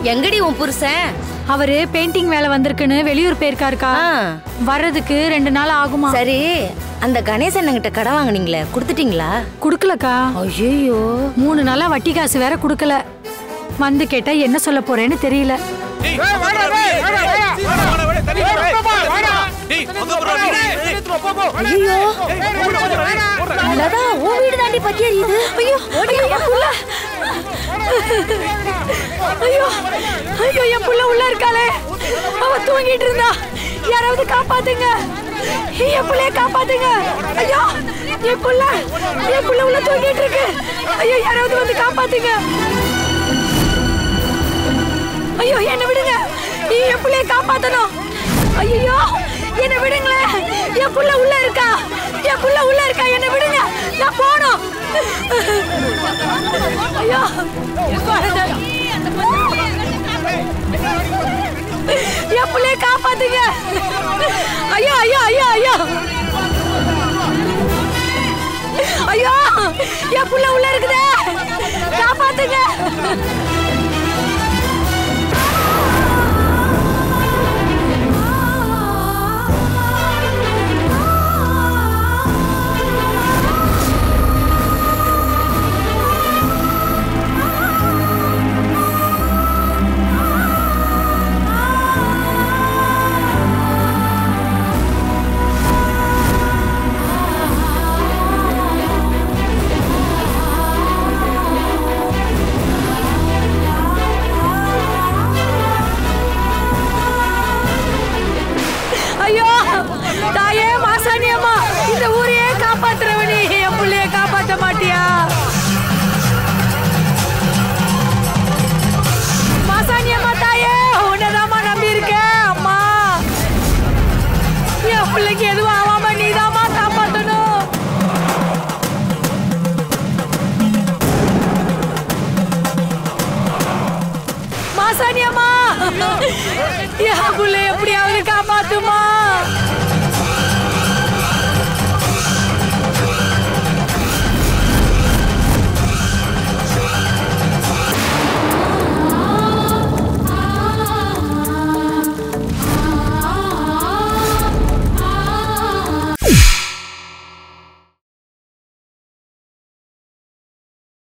எங்கடி உன் புருஷன் அவரு பெயிண்டிங் வேலை வந்திருக்குன்னு வெளியூர் போயிருக்காருக்கா ஆ, வர்றதுக்கு ரெண்டு நாள் ஆகுமா சரி அந்த கணேசன் கிட்ட கடை வாங்குனீங்களே கொடுத்துட்டீங்களா குடுக்கலக்கா ஐயோ மூணு நாளா வட்டி காசு வேற குடுக்கல வந்து கேட்டா என்ன சொல்ல போறேன்னு தெரியல ஐயோ லதா உன் வீடு தாண்டி பத்தி எரியுது ஐயோ ஓடி என் புள்ள. ஐயோ ஐயோ என் புள்ள உள்ள இருக்காளே அவ தூங்கிட்டு இருந்தா யாராவது காப்பாத்துங்க என் புள்ளைய காப்பாத்துங்க ஐயோ என் புள்ள என் புள்ள உள்ள தூங்கிட்டு இருக்கு ஐயோ யாராவது வந்து காப்பாத்துங்க ஐயோ என்ன விடுங்க என் புள்ளைய காப்பாத்தணும் ஐயோ என்ன விடுங்களேன் என் புள்ள உள்ள இருக்கா என் புள்ள உள்ள இருக்கா என்ன விடுங்க நான் போணும் ஐயோ என் குழந்தை. என் புள்ளைய காப்பாத்துங்க ஐயோ ஐயோ ஐயோ ஐயோ ஐயோ என் புள்ள உள்ள இருக்குதே